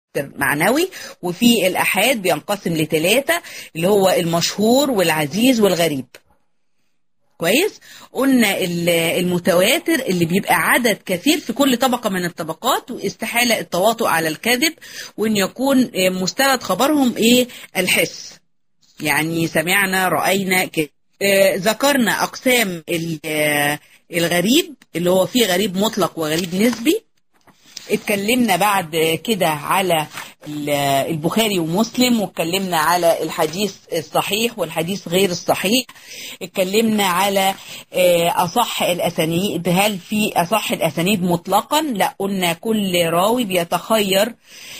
معنوي وفي الأحاد بينقسم لثلاثة اللي هو المشهور والعزيز والغريب كويس قلنا المتواتر اللي بيبقى عدد كثير في كل طبقة من الطبقات واستحالة التواطؤ على الكذب وان يكون مستند خبرهم ايه الحس يعني سمعنا رأينا كده ذكرنا أقسام الغريب اللي هو فيه غريب مطلق وغريب نسبي اتكلمنا بعد كده على البخاري ومسلم واتكلمنا على الحديث الصحيح والحديث غير الصحيح اتكلمنا على أصح الأسانيد هل في أصح الأسانيد مطلقا لا قلنا كل راوي بيتخير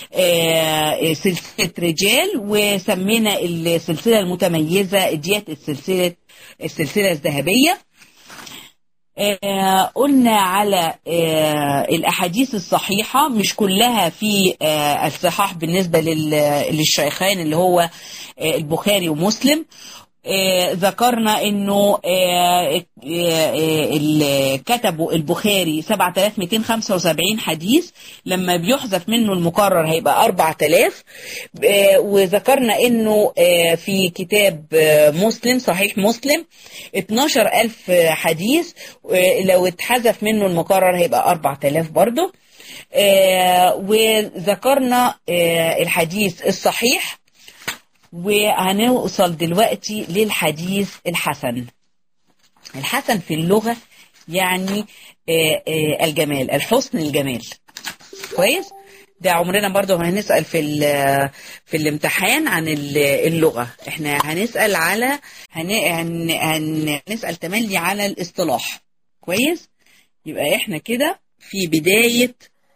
سلسلة رجال وسمينا السلسلة المتميزة ديت السلسلة السلسلة الذهبية آه قلنا على آه الأحاديث الصحيحة مش كلها في آه الصحاح بالنسبة للشيخين اللي هو البخاري ومسلم ذكرنا انه كتبوا البخاري 7275 حديث لما بيحذف منه المكرر هيبقى 4000 وذكرنا انه في كتاب مسلم صحيح مسلم 12000 حديث لو اتحذف منه المكرر هيبقى 4000 برضه وذكرنا الحديث الصحيح وهنوصل دلوقتي للحديث الحسن الحسن في اللغة يعني الجمال الحسن الجمال كويس ده عمرنا برضو هنسأل في في الامتحان عن اللغة احنا هنسأل على هن هن هنسأل تملي على الاصطلاح كويس يبقى احنا كده في بداية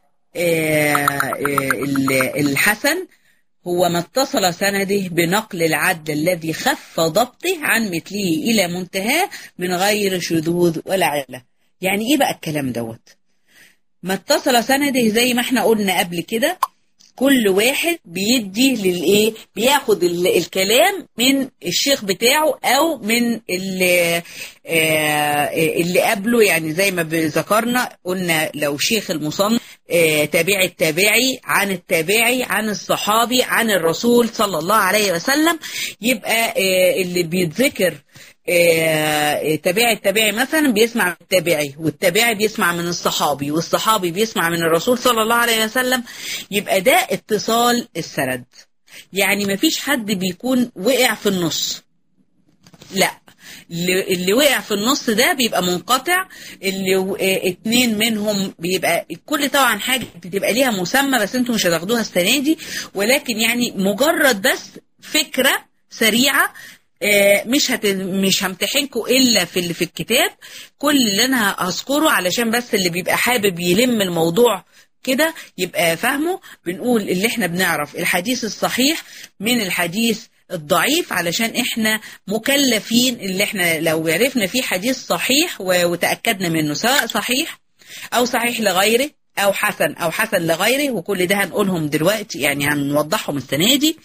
الحسن هو ما اتصل سنده بنقل العدل الذي خف ضبطه عن مثله إلى منتهاه من غير شذوذ ولا علة يعني إيه بقى الكلام دوت ما اتصل سنده زي ما احنا قلنا قبل كده كل واحد بيدي للايه بياخد الكلام من الشيخ بتاعه او من اللي اللي قبله يعني زي ما ذكرنا قلنا لو شيخ المصنف تابعي التابعي عن التابعي عن الصحابي عن الرسول صلى الله عليه وسلم يبقى اللي بيتذكر تابعي التابعي مثلا بيسمع من التابعي والتابعي بيسمع من الصحابي والصحابي بيسمع من الرسول صلى الله عليه وسلم يبقى ده اتصال السند يعني مفيش حد بيكون وقع في النص لا اللي وقع في النص ده بيبقى منقطع اللي اتنين منهم بيبقى كل طبعا حاجة بتبقى ليها مسمى بس انتوا مش هتاخدوها السنة دي ولكن يعني مجرد بس فكرة سريعة مش هت... مش همتحنكم الا في اللي في الكتاب كل اللي انا هذكره علشان بس اللي بيبقى حابب يلم الموضوع كده يبقى فاهمه بنقول اللي احنا بنعرف الحديث الصحيح من الحديث الضعيف علشان احنا مكلفين اللي احنا لو عرفنا فيه حديث صحيح وتأكدنا منه سواء صحيح او صحيح لغيره او حسن او حسن لغيره وكل ده هنقولهم دلوقتي يعني هنوضحهم السنه دي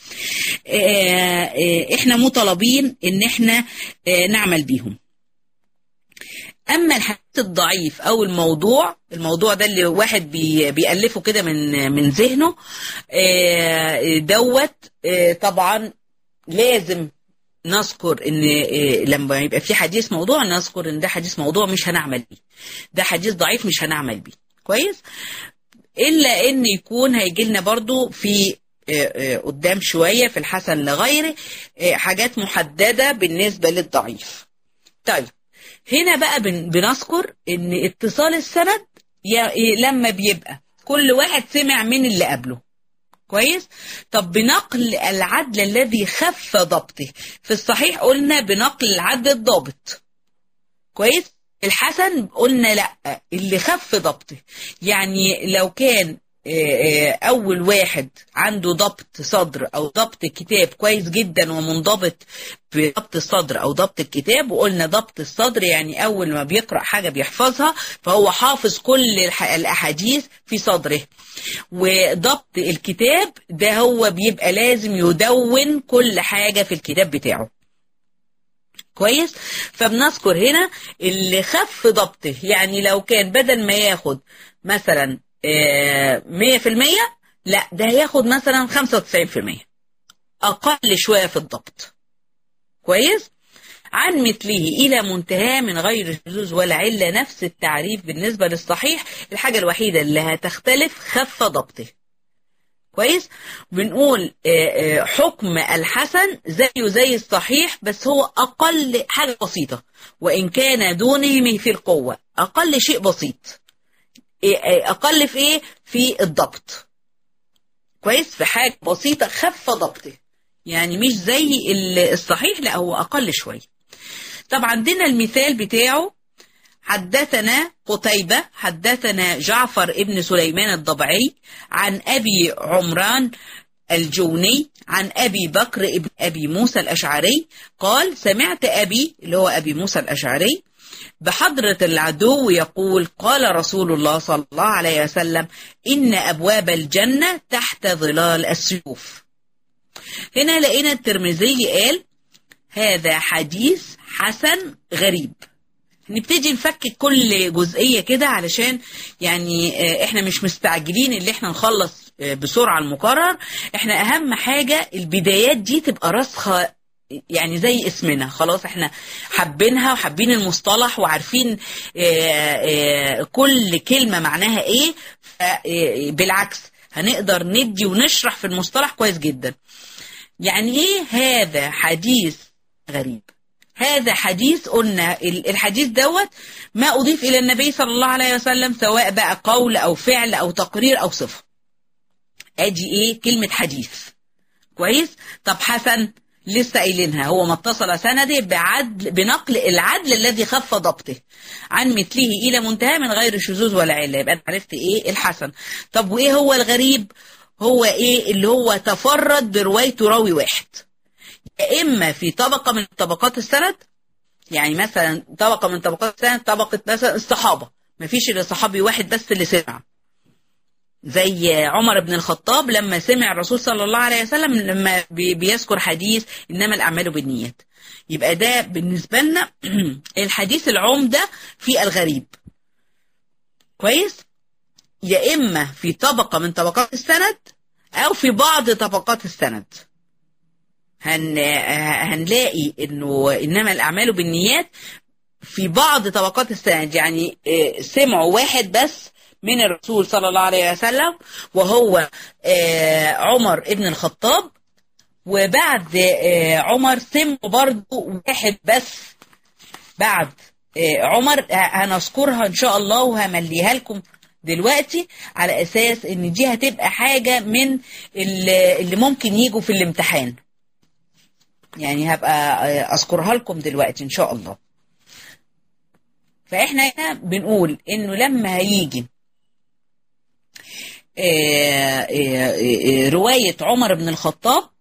احنا مطالبين ان احنا نعمل بيهم اما الحديث الضعيف او الموضوع الموضوع ده اللي واحد بي بيألفه كده من من ذهنه دوت طبعا لازم نذكر ان لما يبقى في حديث موضوع نذكر ان ده حديث موضوع مش هنعمل بيه ده حديث ضعيف مش هنعمل بيه كويس الا ان يكون هيجي لنا برضو في قدام شويه في الحسن لغيره حاجات محدده بالنسبه للضعيف طيب هنا بقى بنذكر ان اتصال السند لما بيبقى كل واحد سمع من اللي قبله كويس طب بنقل العدل الذي خف ضبطه في الصحيح قلنا بنقل العدل الضابط كويس الحسن قلنا لا اللي خف ضبطه يعني لو كان اول واحد عنده ضبط صدر او ضبط كتاب كويس جدا ومنضبط بضبط الصدر او ضبط الكتاب وقلنا ضبط الصدر يعني اول ما بيقرا حاجه بيحفظها فهو حافظ كل الاحاديث في صدره وضبط الكتاب ده هو بيبقى لازم يدون كل حاجه في الكتاب بتاعه كويس فبنذكر هنا اللي خف ضبطه يعني لو كان بدل ما ياخد مثلا مية في المية لا ده هياخد مثلا 95% أقل شوية في الضبط كويس عن مثله إلى منتهى من غير شذوذ ولا علة نفس التعريف بالنسبة للصحيح الحاجة الوحيدة اللي هتختلف خف ضبطه كويس بنقول حكم الحسن زيه زي الصحيح بس هو أقل حاجة بسيطة وإن كان دونه في القوة أقل شيء بسيط أقل في إيه في الضبط كويس في حاجة بسيطة خف ضبطه يعني مش زي الصحيح لا هو أقل شوية طب عندنا المثال بتاعه حدثنا قتيبة حدثنا جعفر ابن سليمان الضبعي عن أبي عمران الجوني عن أبي بكر ابن أبي موسى الأشعري قال سمعت أبي اللي هو أبي موسى الأشعري بحضرة العدو يقول قال رسول الله صلى الله عليه وسلم إن أبواب الجنة تحت ظلال السيوف هنا لقينا الترمذي قال هذا حديث حسن غريب نبتدي نفكك كل جزئية كده علشان يعني احنا مش مستعجلين اللي احنا نخلص بسرعة المقرر احنا اهم حاجة البدايات دي تبقى راسخة يعني زي اسمنا خلاص احنا حابينها وحابين المصطلح وعارفين اه اه كل كلمة معناها ايه بالعكس هنقدر ندي ونشرح في المصطلح كويس جدا يعني ايه هذا حديث غريب هذا حديث قلنا الحديث دوت ما أضيف إلى النبي صلى الله عليه وسلم سواء بقى قول أو فعل أو تقرير أو صفة أدي إيه كلمة حديث كويس طب حسن لسه قايلينها هو ما اتصل سنده بعدل بنقل العدل الذي خف ضبطه عن مثله إلى منتهى من غير شذوذ ولا علة يبقى أنا عرفت إيه الحسن طب وإيه هو الغريب هو إيه اللي هو تفرد بروايته راوي واحد يا إما في طبقة من طبقات السند يعني مثلا طبقة من طبقات السند طبقة مثلا الصحابة ما فيش إلا صحابي واحد بس اللي سمع زي عمر بن الخطاب لما سمع الرسول صلى الله عليه وسلم لما بيذكر حديث إنما الأعمال بالنيات يبقى ده بالنسبة لنا الحديث العمدة في الغريب كويس يا إما في طبقة من طبقات السند أو في بعض طبقات السند هن هنلاقي انه انما الاعمال بالنيات في بعض طبقات السند يعني سمعوا واحد بس من الرسول صلى الله عليه وسلم وهو عمر ابن الخطاب وبعد عمر سمعوا برضو واحد بس بعد عمر هنذكرها ان شاء الله وهمليها لكم دلوقتي على اساس ان دي هتبقى حاجة من اللي ممكن يجوا في الامتحان يعني هبقى اذكرها لكم دلوقتي ان شاء الله فاحنا هنا بنقول انه لما هيجي رواية عمر بن الخطاب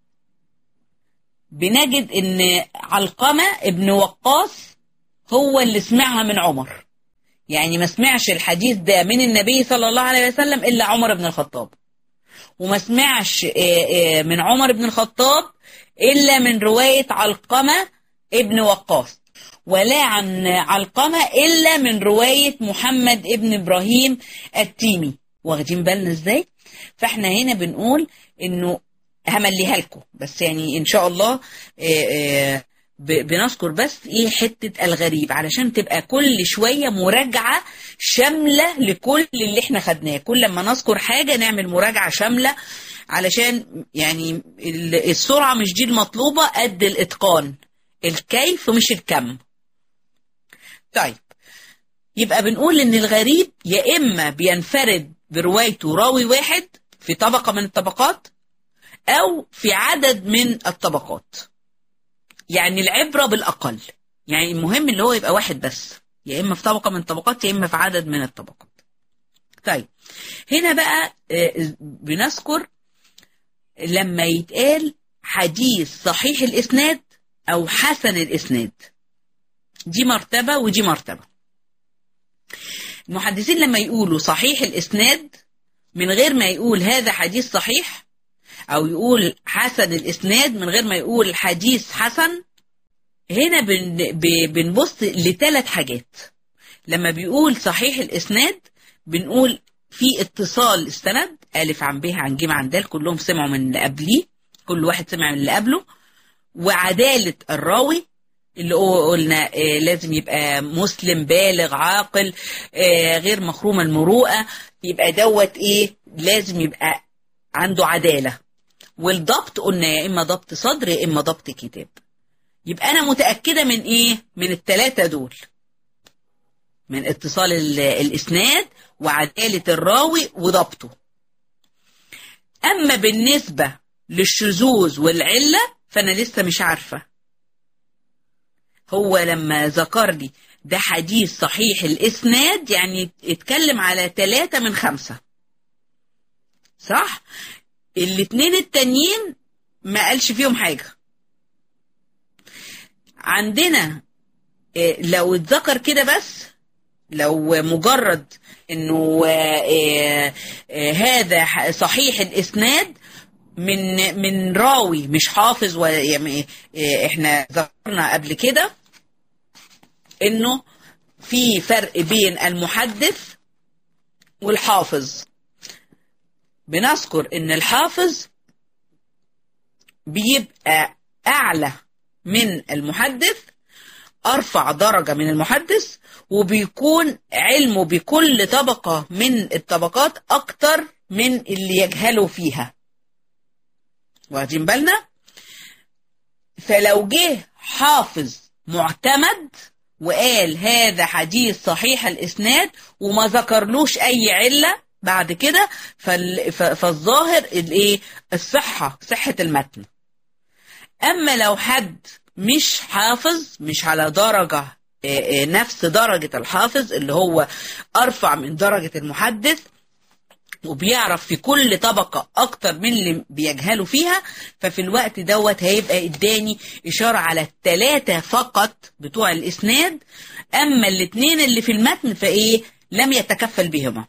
بنجد ان علقمة ابن وقاص هو اللي سمعها من عمر يعني ما سمعش الحديث ده من النبي صلى الله عليه وسلم الا عمر بن الخطاب وما سمعش من عمر بن الخطاب إلا من رواية علقمة ابن وقاص ولا عن علقمة إلا من رواية محمد ابن إبراهيم التيمي واخدين بالنا إزاي فإحنا هنا بنقول إنه همليها لكم بس يعني إن شاء الله بنذكر بس ايه حتة الغريب علشان تبقى كل شوية مراجعة شاملة لكل اللي احنا خدناه كل لما نذكر حاجة نعمل مراجعة شاملة علشان يعني السرعة مش دي المطلوبة قد الاتقان الكيف مش الكم طيب يبقى بنقول ان الغريب يا اما بينفرد بروايته راوي واحد في طبقة من الطبقات او في عدد من الطبقات يعني العبرة بالأقل يعني المهم اللي هو يبقى واحد بس يا إما في طبقة من الطبقات يا إما في عدد من الطبقات طيب هنا بقى بنذكر لما يتقال حديث صحيح الإسناد أو حسن الإسناد دي مرتبة ودي مرتبة المحدثين لما يقولوا صحيح الإسناد من غير ما يقول هذا حديث صحيح أو يقول حسن الإسناد من غير ما يقول حديث حسن هنا بنبص لثلاث حاجات لما بيقول صحيح الإسناد بنقول في اتصال السند ألف عن ب عن ج عن د كلهم سمعوا من اللي قبليه كل واحد سمع من اللي قبله وعدالة الراوي اللي قلنا آه لازم يبقى مسلم بالغ عاقل آه غير مخروم المروءة يبقى دوت ايه لازم يبقى عنده عدالة والضبط قلنا يا إما ضبط صدر يا إما ضبط كتاب يبقى أنا متأكدة من إيه من التلاتة دول من اتصال الإسناد وعدالة الراوي وضبطه أما بالنسبة للشذوذ والعلة فأنا لسه مش عارفة هو لما ذكر لي ده حديث صحيح الإسناد يعني اتكلم على ثلاثة من خمسة صح؟ الاتنين التانيين ما قالش فيهم حاجة عندنا لو اتذكر كده بس لو مجرد انه هذا صحيح الاسناد من من راوي مش حافظ ولا يعني احنا ذكرنا قبل كده انه في فرق بين المحدث والحافظ بنذكر ان الحافظ بيبقى اعلى من المحدث ارفع درجه من المحدث وبيكون علمه بكل طبقه من الطبقات اكتر من اللي يجهله فيها واخدين بالنا فلو جه حافظ معتمد وقال هذا حديث صحيح الاسناد وما ذكرلوش اي عله بعد كده فالظاهر الايه الصحه صحه المتن اما لو حد مش حافظ مش على درجه نفس درجه الحافظ اللي هو ارفع من درجه المحدث وبيعرف في كل طبقة أكتر من اللي بيجهلوا فيها ففي الوقت دوت هيبقى إداني إشارة على التلاتة فقط بتوع الإسناد أما الاتنين اللي في المتن فإيه لم يتكفل بهما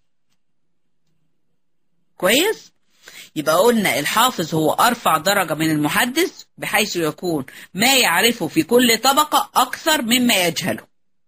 كويس يبقى قلنا الحافظ هو أرفع درجة من المحدث بحيث يكون ما يعرفه في كل طبقة أكثر مما يجهله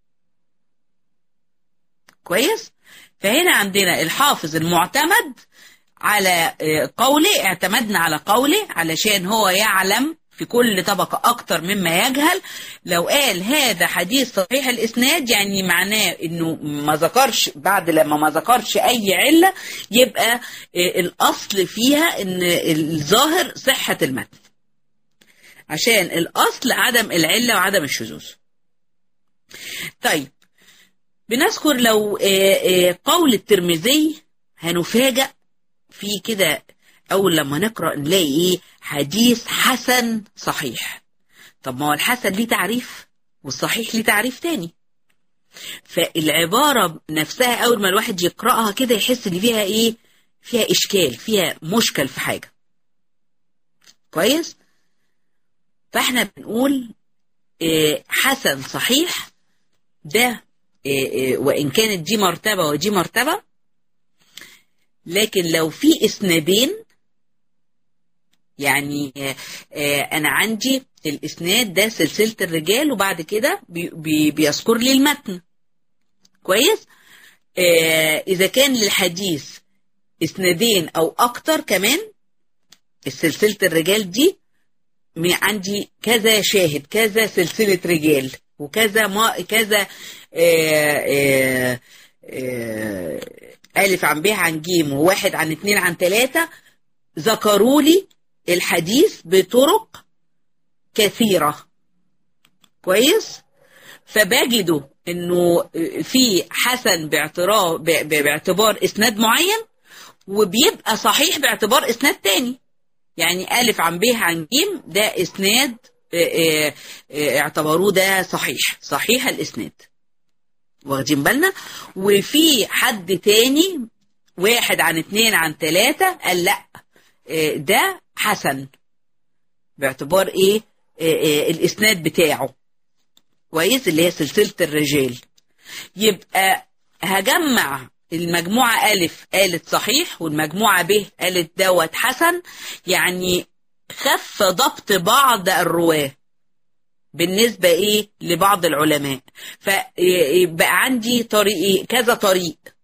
كويس فهنا عندنا الحافظ المعتمد على قوله اعتمدنا على قوله علشان هو يعلم في كل طبقة أكتر مما يجهل لو قال هذا حديث صحيح الإسناد يعني معناه إنه ما ذكرش بعد لما ما ذكرش أي علة يبقى الأصل فيها إن الظاهر صحة المتن عشان الأصل عدم العلة وعدم الشذوذ طيب بنذكر لو قول الترمذي هنفاجأ في كده أول لما نقرأ نلاقي إيه حديث حسن صحيح طب ما هو الحسن ليه تعريف والصحيح ليه تعريف تاني فالعبارة نفسها أول ما الواحد يقرأها كده يحس إن فيها إيه فيها إشكال فيها مشكل في حاجة كويس فإحنا بنقول إيه حسن صحيح ده إيه وإن كانت دي مرتبة ودي مرتبة لكن لو في اسنادين يعني انا عندي الاسناد ده سلسله الرجال وبعد كده بي بي بيذكر لي المتن كويس اذا كان للحديث اسنادين او اكتر كمان سلسله الرجال دي عندي كذا شاهد كذا سلسله رجال وكذا ما كذا آآ آآ ألف عن ب عن ج وواحد عن اتنين عن تلاتة ذكروا لي الحديث بطرق كثيرة كويس فبجدوا انه في حسن باعتراف باعتبار اسناد معين وبيبقى صحيح باعتبار اسناد تاني يعني ألف عن ب عن ج ده اسناد اعتبروه ده صحيح صحيح الاسناد واخدين بالنا وفي حد تاني واحد عن اتنين عن تلاتة قال لا ده حسن باعتبار ايه, إيه, إيه الاسناد بتاعه كويس اللي هي سلسلة الرجال يبقى هجمع المجموعة ألف قالت صحيح والمجموعة ب قالت دوت حسن يعني خف ضبط بعض الرواه بالنسبة إيه لبعض العلماء فبقى عندي طريق كذا طريق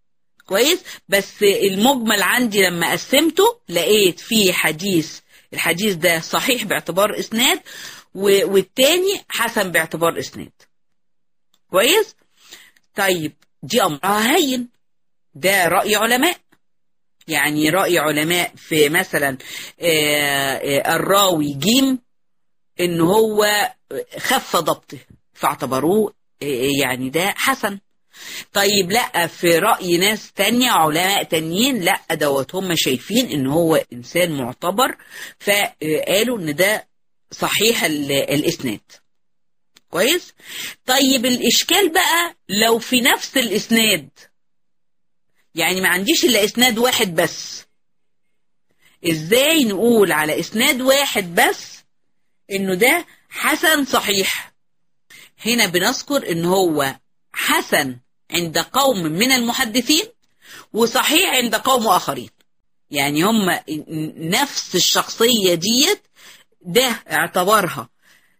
كويس بس المجمل عندي لما قسمته لقيت في حديث الحديث ده صحيح باعتبار اسناد والتاني حسن باعتبار اسناد كويس طيب دي امرها هين ده راي علماء يعني راي علماء في مثلا الراوي جيم ان هو خف ضبطه فاعتبروه يعني ده حسن طيب لا في رأي ناس تانية علماء تانيين لا دوت هم شايفين ان هو انسان معتبر فقالوا ان ده صحيح الاسناد كويس طيب الاشكال بقى لو في نفس الاسناد يعني ما عنديش الا اسناد واحد بس ازاي نقول على اسناد واحد بس انه ده حسن صحيح هنا بنذكر ان هو حسن عند قوم من المحدثين وصحيح عند قوم آخرين يعني هم نفس الشخصية ديت ده اعتبرها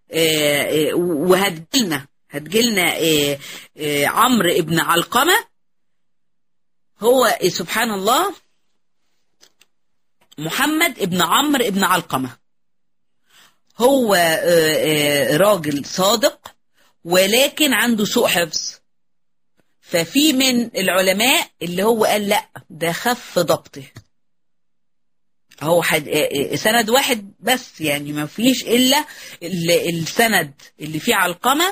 وهتجيلنا هتجيلنا عمرو ابن علقمة هو سبحان الله محمد ابن عمرو ابن علقمة هو راجل صادق ولكن عنده سوء حفظ ففي من العلماء اللي هو قال لا ده خف ضبطه هو حد سند واحد بس يعني ما فيش الا السند اللي فيه علقمه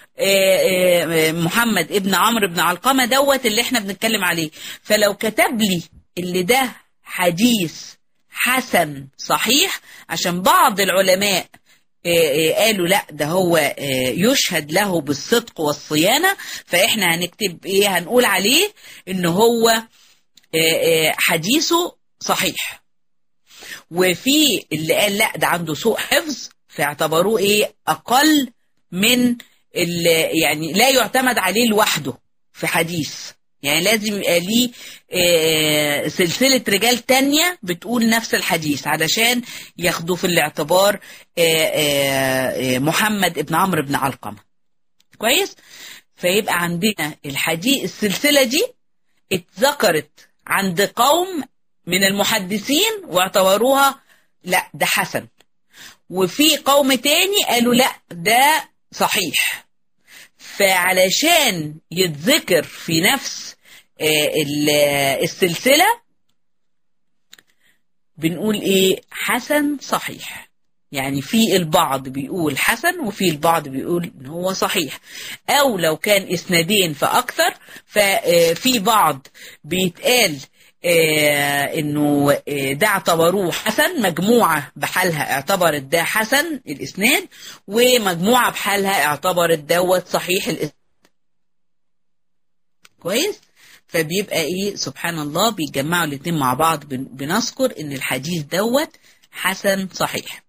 محمد ابن عمرو بن علقمه دوت اللي احنا بنتكلم عليه فلو كتب لي اللي ده حديث حسن صحيح عشان بعض العلماء قالوا لا ده هو يشهد له بالصدق والصيانة فإحنا هنكتب إيه هنقول عليه إن هو حديثه صحيح وفي اللي قال لا ده عنده سوء حفظ فاعتبروه إيه أقل من يعني لا يعتمد عليه لوحده في حديث يعني لازم يبقى ليه سلسلة رجال تانية بتقول نفس الحديث علشان ياخدوا في الاعتبار محمد ابن عمرو بن علقمة كويس فيبقى عندنا الحديث السلسلة دي اتذكرت عند قوم من المحدثين واعتبروها لا ده حسن وفي قوم تاني قالوا لا ده صحيح فعلشان يتذكر في نفس السلسلة بنقول ايه حسن صحيح يعني في البعض بيقول حسن وفي البعض بيقول ان هو صحيح او لو كان اسنادين فاكثر ففي بعض بيتقال آه انه آه ده اعتبروه حسن مجموعة بحالها اعتبرت ده حسن الاسناد ومجموعة بحالها اعتبرت دوت صحيح الاسناد كويس فبيبقى ايه سبحان الله بيتجمعوا الاتنين مع بعض بنذكر ان الحديث دوت حسن صحيح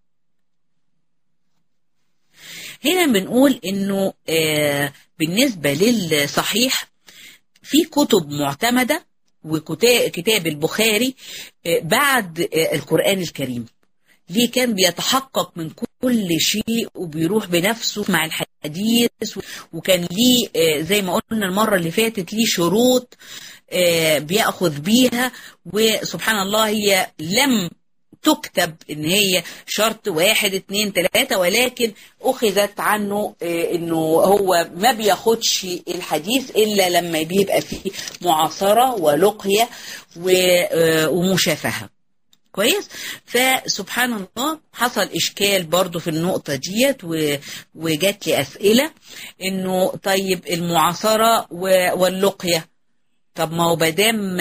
هنا بنقول انه آه بالنسبة للصحيح في كتب معتمدة وكتاب البخاري بعد القرآن الكريم ليه كان بيتحقق من كل شيء وبيروح بنفسه مع الحديث وكان ليه زي ما قلنا المرة اللي فاتت ليه شروط بيأخذ بيها وسبحان الله هي لم تكتب ان هي شرط واحد اتنين تلاتة ولكن اخذت عنه انه هو ما بياخدش الحديث الا لما بيبقى فيه معاصرة ولقية ومشافهة كويس فسبحان الله حصل اشكال برضو في النقطة ديت وجات لي اسئلة انه طيب المعاصرة واللقية طب ما هو بدام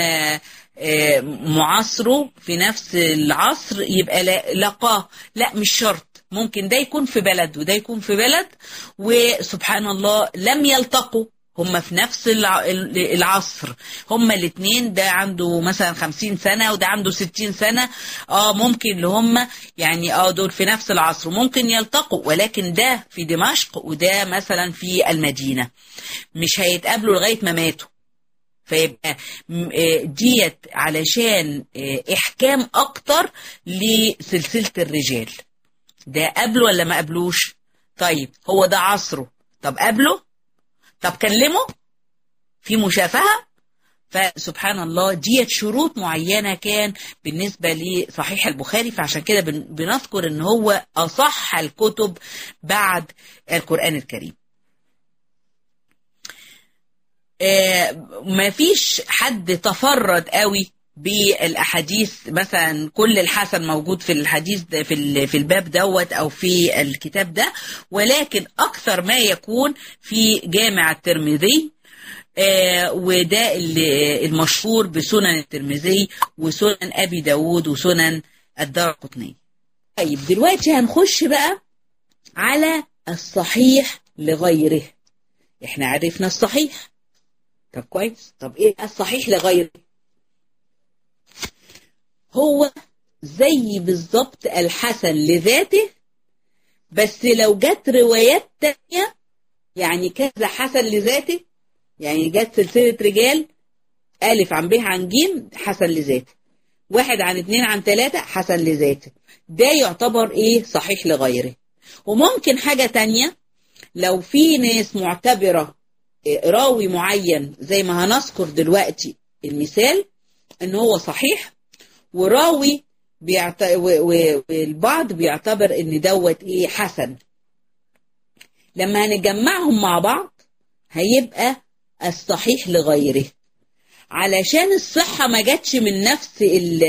معاصره في نفس العصر يبقى لقاه لا مش شرط ممكن ده يكون في بلد وده يكون في بلد وسبحان الله لم يلتقوا هم في نفس العصر هم الاثنين ده عنده مثلا خمسين سنة وده عنده ستين سنة اه ممكن اللي هم يعني اه دول في نفس العصر ممكن يلتقوا ولكن ده في دمشق وده مثلا في المدينة مش هيتقابلوا لغاية ما ماتوا فيبقى ديت علشان احكام اكتر لسلسلة الرجال ده قبله ولا ما قبلوش طيب هو ده عصره طب قبله طب كلمه في مشافهة فسبحان الله ديت شروط معينة كان بالنسبة لصحيح البخاري فعشان كده بنذكر ان هو أصح الكتب بعد القرآن الكريم ما فيش حد تفرد قوي بالاحاديث مثلا كل الحسن موجود في الحديث ده في في الباب دوت او في الكتاب ده ولكن اكثر ما يكون في جامع الترمذي آه وده المشهور بسنن الترمذي وسنن ابي داود وسنن الدار قطني طيب دلوقتي هنخش بقى على الصحيح لغيره احنا عرفنا الصحيح طب كويس طب ايه الصحيح لغيره هو زي بالظبط الحسن لذاته بس لو جت روايات تانية يعني كذا حسن لذاته يعني جت سلسلة رجال ألف عن ب عن ج حسن لذاته واحد عن اتنين عن تلاتة حسن لذاته ده يعتبر ايه صحيح لغيره وممكن حاجة تانية لو في ناس معتبرة راوي معين زي ما هنذكر دلوقتي المثال ان هو صحيح وراوي بيعت... والبعض بيعتبر ان دوت ايه حسن لما هنجمعهم مع بعض هيبقى الصحيح لغيره علشان الصحة ما جاتش من نفس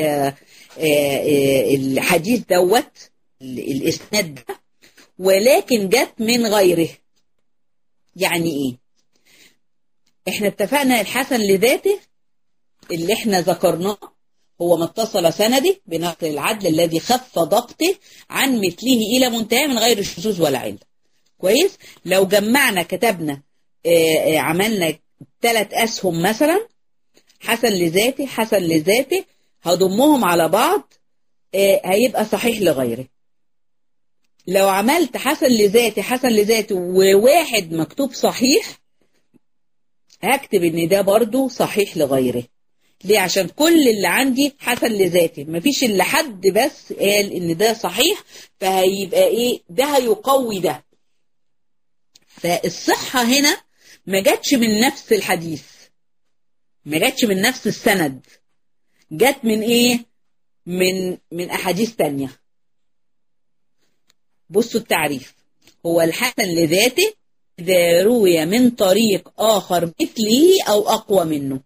الحديث دوت الاسناد ده ولكن جت من غيره يعني ايه احنا اتفقنا الحسن لذاته اللي احنا ذكرناه هو ما اتصل سنده بنقل العدل الذي خف ضبطه عن مثله إلى منتهى من غير شذوذ ولا علة كويس لو جمعنا كتبنا آآ آآ عملنا ثلاث أسهم مثلا حسن لذاته حسن لذاته هضمهم على بعض هيبقى صحيح لغيره لو عملت حسن لذاتي حسن لذاته وواحد مكتوب صحيح هكتب ان ده برضو صحيح لغيره ليه عشان كل اللي عندي حسن لذاتي مفيش الا حد بس قال ان ده صحيح فهيبقى ايه ده هيقوي ده فالصحة هنا ما جاتش من نفس الحديث ما جاتش من نفس السند جت من ايه من من احاديث تانية بصوا التعريف هو الحسن لذاته إذا روي من طريق آخر مثله أو أقوى منه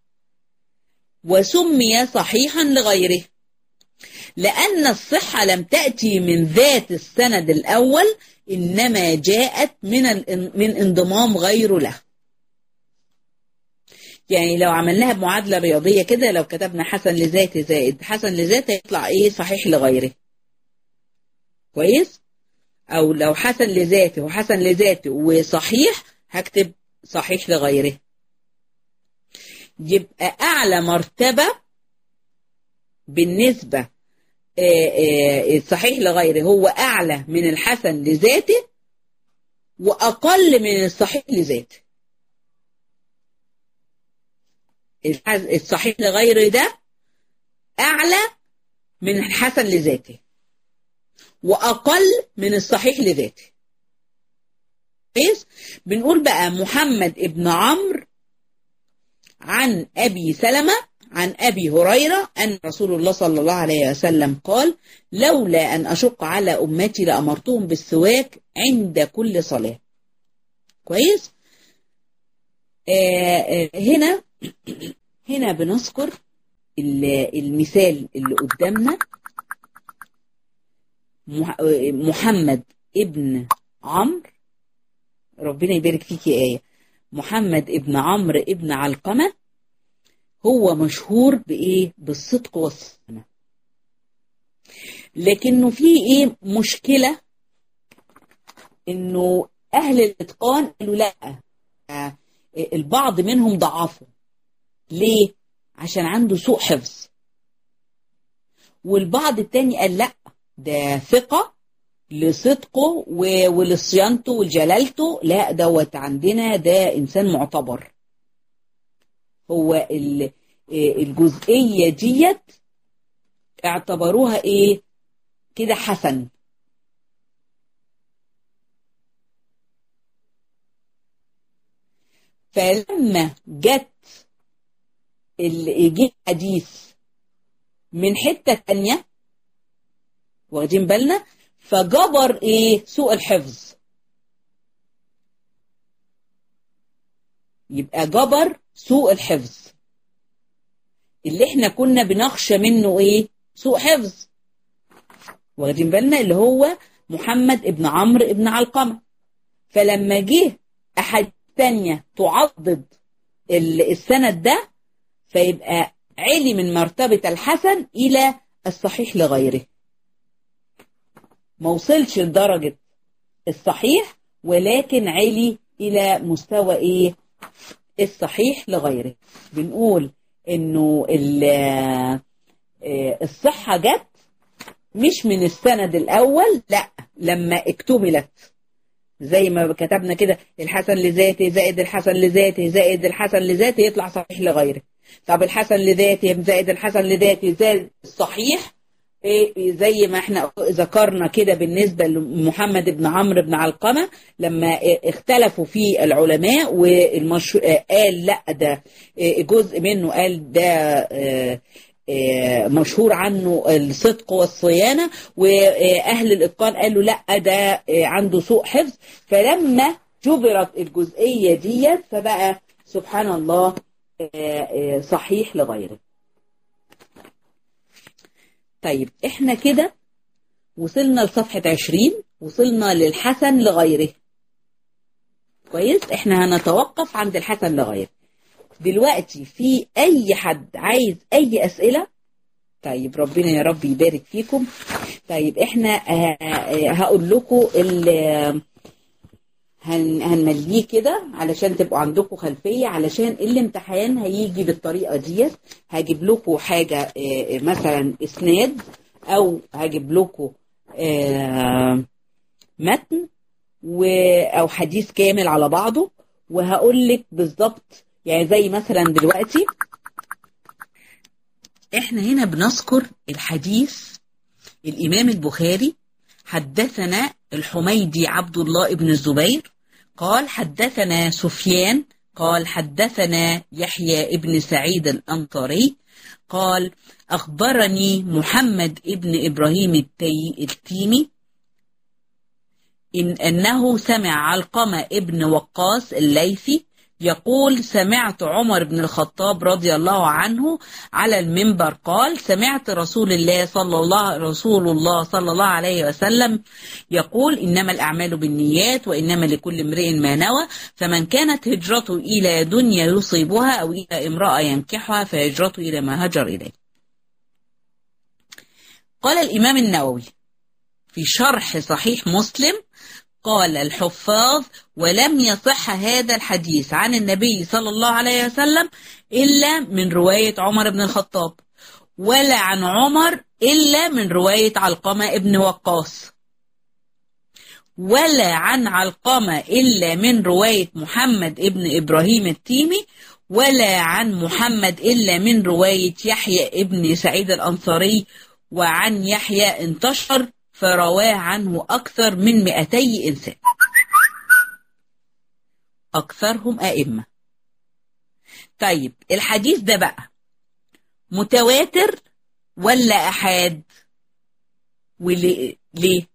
وسمي صحيحا لغيره لأن الصحة لم تأتي من ذات السند الأول إنما جاءت من من انضمام غيره له يعني لو عملناها بمعادلة رياضية كده لو كتبنا حسن لذاته زائد حسن لذاته يطلع ايه صحيح لغيره كويس او لو حسن لذاته وحسن لذاته وصحيح هكتب صحيح لغيره يبقى اعلى مرتبة بالنسبة الصحيح لغيره هو اعلى من الحسن لذاته واقل من الصحيح لذاته الصحيح لغيره ده اعلى من الحسن لذاته واقل من الصحيح لذاته كويس بنقول بقى محمد ابن عمرو عن ابي سلمة عن ابي هريرة ان رسول الله صلى الله عليه وسلم قال لولا ان اشق على امتي لامرتهم بالسواك عند كل صلاة كويس آه آه هنا هنا بنذكر المثال اللي قدامنا محمد ابن عمرو ربنا يبارك فيك يا آية محمد ابن عمرو ابن علقمة هو مشهور بإيه بالصدق والصنة لكنه في إيه مشكلة إنه أهل الإتقان قالوا لأ البعض منهم ضعفوا ليه عشان عنده سوء حفظ والبعض التاني قال لأ ده ثقة لصدقه ولصيانته ولجلالته لا دوت عندنا ده إنسان معتبر هو الجزئية ديت اعتبروها ايه كده حسن فلما جت اللي يجي حديث من حتة تانية واخدين بالنا فجبر ايه سوء الحفظ يبقى جبر سوء الحفظ اللي احنا كنا بنخشى منه ايه سوء حفظ واخدين بالنا اللي هو محمد ابن عمرو ابن علقمة فلما جه احد تانية تعضد السند ده فيبقى علي من مرتبة الحسن إلى الصحيح لغيره ما وصلش لدرجة الصحيح ولكن علي إلى مستوى إيه الصحيح لغيره بنقول إنه الصحة جت مش من السند الأول لا لما اكتملت زي ما كتبنا كده الحسن لذاته زائد الحسن لذاته زائد الحسن لذاته يطلع صحيح لغيره طب الحسن لذاته زائد الحسن لذاته زائد الصحيح إيه زي ما احنا ذكرنا كده بالنسبة لمحمد بن عمرو بن علقمة لما اختلفوا في العلماء والمش... قال لا ده جزء منه قال ده مشهور عنه الصدق والصيانة وأهل الإتقان قالوا لا ده عنده سوء حفظ فلما جبرت الجزئية دي فبقى سبحان الله صحيح لغيره طيب احنا كده وصلنا لصفحة عشرين وصلنا للحسن لغيره كويس احنا هنتوقف عند الحسن لغيره دلوقتي في اي حد عايز اي اسئلة طيب ربنا يا رب يبارك فيكم طيب احنا هقول لكم هن هنمليه كده علشان تبقوا عندكم خلفية علشان الامتحان هيجي بالطريقة ديت هجيب لكم حاجة مثلا اسناد او هجيب لكم متن او حديث كامل على بعضه وهقول لك بالظبط يعني زي مثلا دلوقتي احنا هنا بنذكر الحديث الامام البخاري حدثنا الحميدي عبد الله بن الزبير قال حدثنا سفيان قال حدثنا يحيى ابن سعيد الأنصاري قال أخبرني محمد ابن إبراهيم التي التيمي إن أنه سمع علقمة ابن وقاص الليثي يقول سمعت عمر بن الخطاب رضي الله عنه على المنبر قال سمعت رسول الله صلى الله رسول الله صلى الله عليه وسلم يقول إنما الأعمال بالنيات وإنما لكل امرئ ما نوى فمن كانت هجرته إلى دنيا يصيبها أو إلى امرأة ينكحها فهجرته إلى ما هجر إليه قال الإمام النووي في شرح صحيح مسلم قال الحفاظ ولم يصح هذا الحديث عن النبي صلى الله عليه وسلم إلا من رواية عمر بن الخطاب ولا عن عمر إلا من رواية علقمة ابن وقاص ولا عن علقمة إلا من رواية محمد ابن إبراهيم التيمي ولا عن محمد إلا من رواية يحيى ابن سعيد الأنصاري وعن يحيى انتشر فرواه عنه أكثر من 200 إنسان أكثرهم أئمة طيب الحديث ده بقى متواتر ولا أحاد وليه ليه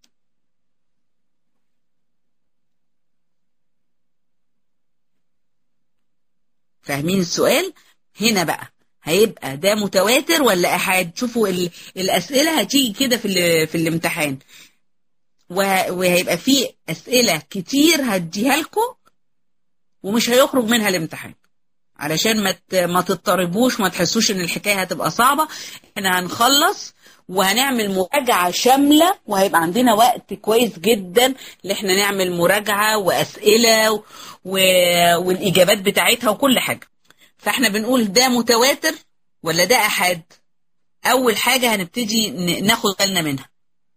فاهمين السؤال هنا بقى هيبقى ده متواتر ولا احاد شوفوا ال... الاسئله هتيجي كده في ال... في الامتحان وه... وهيبقى في اسئله كتير هديها لكم ومش هيخرج منها الامتحان علشان ما ت... ما تضطربوش ما تحسوش ان الحكايه هتبقى صعبه احنا هنخلص وهنعمل مراجعة شاملة وهيبقى عندنا وقت كويس جدا ان احنا نعمل مراجعة واسئلة و... والاجابات بتاعتها وكل حاجة فاحنا بنقول ده متواتر ولا ده احاد اول حاجة هنبتدي ناخد بالنا منها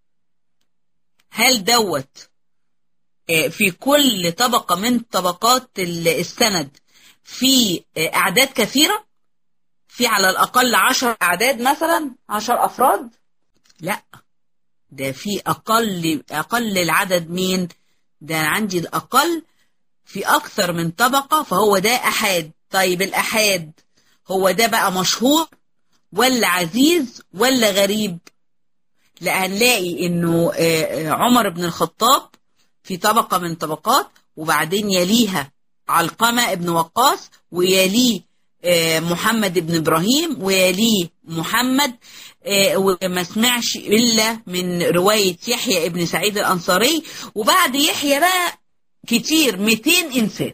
هل دوت في كل طبقة من طبقات السند في اعداد كثيرة في على الاقل عشر اعداد مثلا عشر افراد لا ده في اقل اقل العدد مين ده عندي الاقل في اكثر من طبقة فهو ده احاد طيب الأحاد هو ده بقى مشهور ولا عزيز ولا غريب لا هنلاقي انه عمر بن الخطاب في طبقة من طبقات وبعدين يليها علقمة ابن وقاص ويليه محمد بن إبراهيم ويليه محمد وما سمعش إلا من رواية يحيى ابن سعيد الأنصاري وبعد يحيى بقى كتير 200 إنسان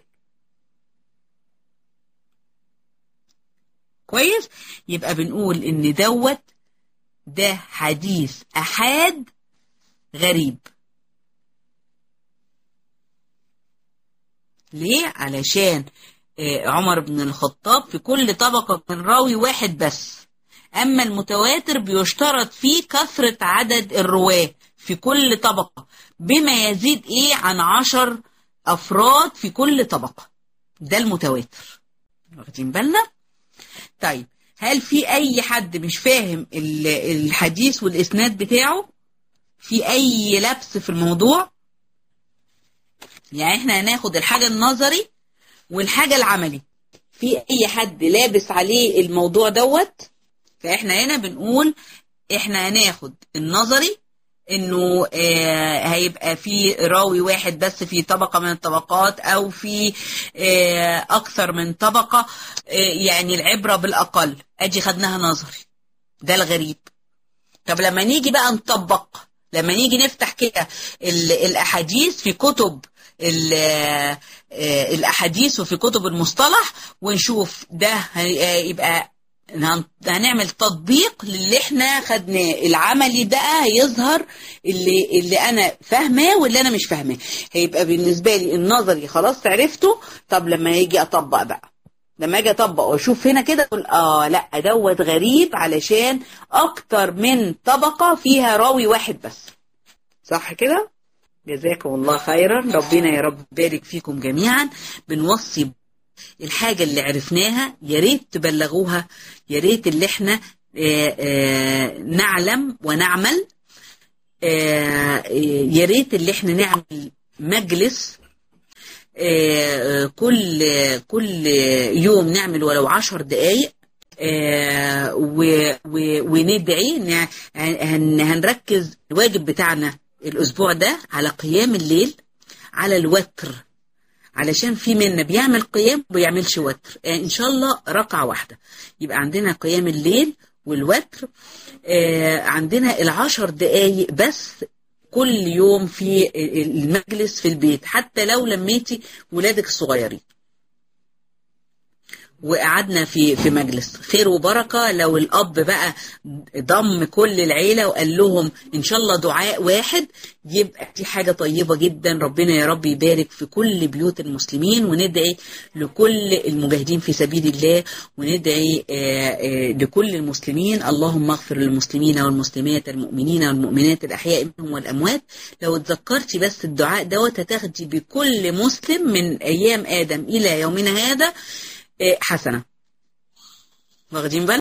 كويس يبقى بنقول إن دوت ده حديث أحاد غريب ليه؟ علشان عمر بن الخطاب في كل طبقة من راوي واحد بس أما المتواتر بيشترط فيه كثرة عدد الرواة في كل طبقة بما يزيد إيه عن عشر أفراد في كل طبقة ده المتواتر واخدين بالنا؟ طيب هل في أي حد مش فاهم الحديث والإسناد بتاعه؟ في أي لبس في الموضوع؟ يعني احنا هناخد الحاجة النظري والحاجة العملي في اي حد لابس عليه الموضوع دوت فاحنا هنا بنقول احنا هناخد النظري انه آه هيبقى في راوي واحد بس في طبقة من الطبقات او في آه اكثر من طبقة آه يعني العبرة بالاقل ادي خدناها نظري ده الغريب طب لما نيجي بقى نطبق لما نيجي نفتح كده الاحاديث في كتب الاحاديث وفي كتب المصطلح ونشوف ده يبقى هنعمل تطبيق للي احنا خدناه العملي ده هيظهر اللي اللي انا فاهماه واللي انا مش فاهماه هيبقى بالنسبه لي النظري خلاص عرفته طب لما يجي اطبق بقى لما اجي اطبق واشوف هنا كده اقول اه لا دوت غريب علشان اكتر من طبقه فيها راوي واحد بس صح كده جزاكم الله خيرا ربنا يا رب يبارك فيكم جميعا بنوصي الحاجة اللي عرفناها يا ريت تبلغوها يا ريت اللي احنا آآ آآ نعلم ونعمل يا ريت اللي احنا نعمل مجلس كل كل يوم نعمل ولو عشر دقايق وندعي هنركز الواجب بتاعنا الأسبوع ده على قيام الليل على الوتر علشان في منا بيعمل قيام وبيعملش وتر يعني إن شاء الله ركعة واحدة يبقى عندنا قيام الليل والوتر آه عندنا العشر دقايق بس كل يوم في المجلس في البيت حتى لو لميتي ولادك الصغيرين وقعدنا في في مجلس خير وبركه لو الاب بقى ضم كل العيله وقال لهم ان شاء الله دعاء واحد يبقى دي حاجه طيبه جدا ربنا يا رب يبارك في كل بيوت المسلمين وندعي لكل المجاهدين في سبيل الله وندعي لكل المسلمين اللهم اغفر للمسلمين والمسلمات المؤمنين والمؤمنات الاحياء منهم والاموات لو اتذكرتي بس الدعاء دوت هتاخدي بكل مسلم من ايام ادم الى يومنا هذا حسنة واخدين بالنا